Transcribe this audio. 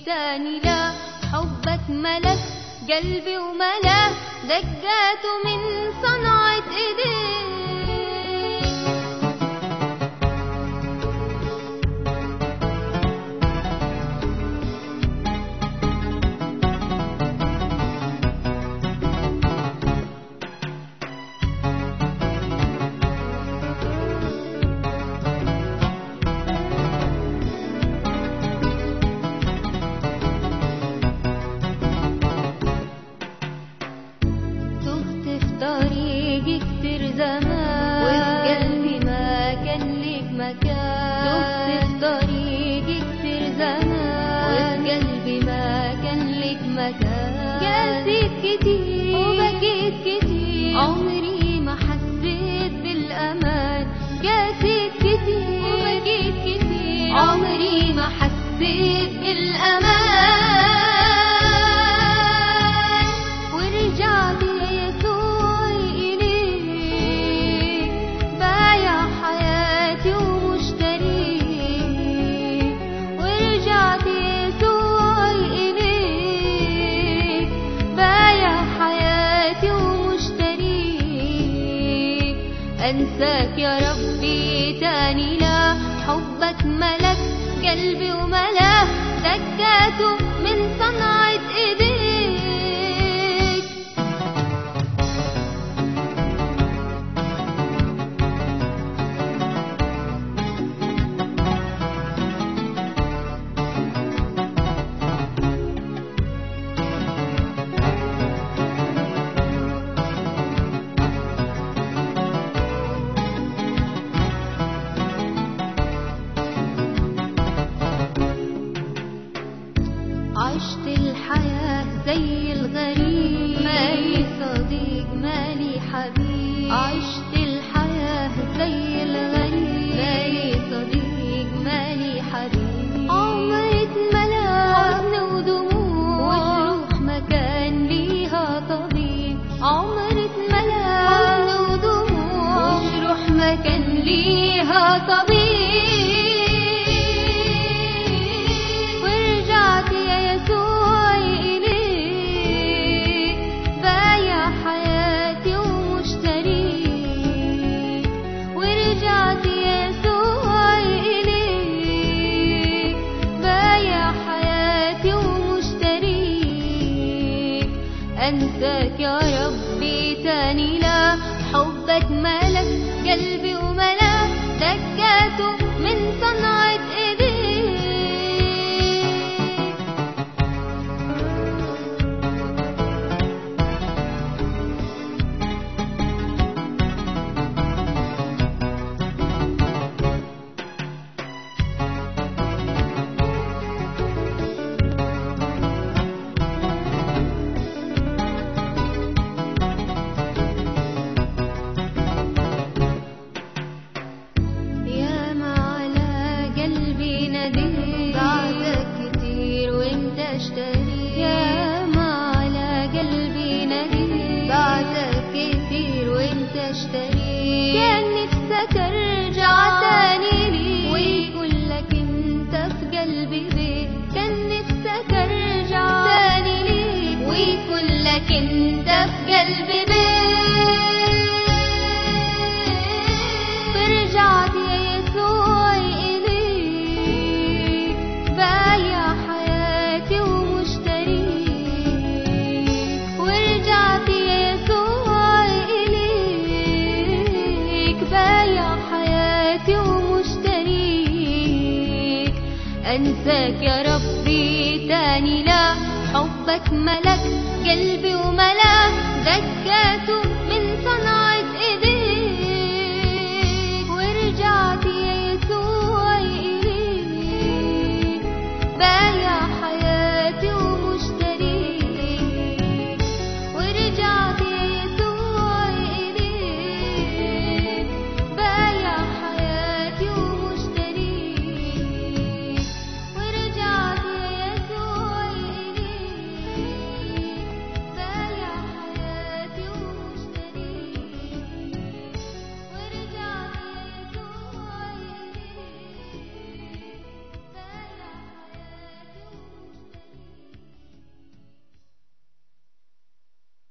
تاني لا حبك ملك قلبي وملا دقاته من صنعة ايديك تهت في طريقي كتير زمان وفي قلبي ما كان ليك مكان تهت في طريقي كتير زمان وفي قلبي ما كان ليك مكان قاسيت كتير وبكيت كتير عمري ما حسيت بالأمان قاسيت كتير وبكيت كتير عمري ما حسيت بالأمان ورجعت يا يسوع إليك بايع حياتي ومشتريك ورجعت يا يسوع إليك بايع حياتي ومشتريك أنساك يا ربي تاني لا حبك ملك قلبي وملا دكاته من صنعة إيديك عشت الحياة زي الغريب مالي صديق مالي حبيب عشت الحياة زي الغريب مالي صديق مالي حبيب عمري اتملا حزن ودموع وجروح ما كان ليها طبيب عمري اتملا حزن ودموع وجروح ما كان ليها طبيب ورجعت يا يسوع إليك بايع حياتي ومشتريك ورجعت يا يسوع إليك بايع حياتي ومشتريك أنساك يا ربي تاني لا حبك ملك قلبي وملا دكاته من صنعة إيديك يا ما على قلبي نديت بعدك كتير وانت اشتريت يا ما على قلبي نديت بعدك كتير وانت اشتريت كان نفسك ارجع تاني ليك ويقول لك انت في قلبي بيت كان نفسك ارجع تاني ليك ويقول لك انت في قلبي بيت فرجعت يا يسوع إليك بايع حياتي ومشتريك ورجعت يا يسوع إليك بايع حياتي ومشتريك أنساك يا ربي تاني لا حبك ملك قلبي وملا دكاته من صنع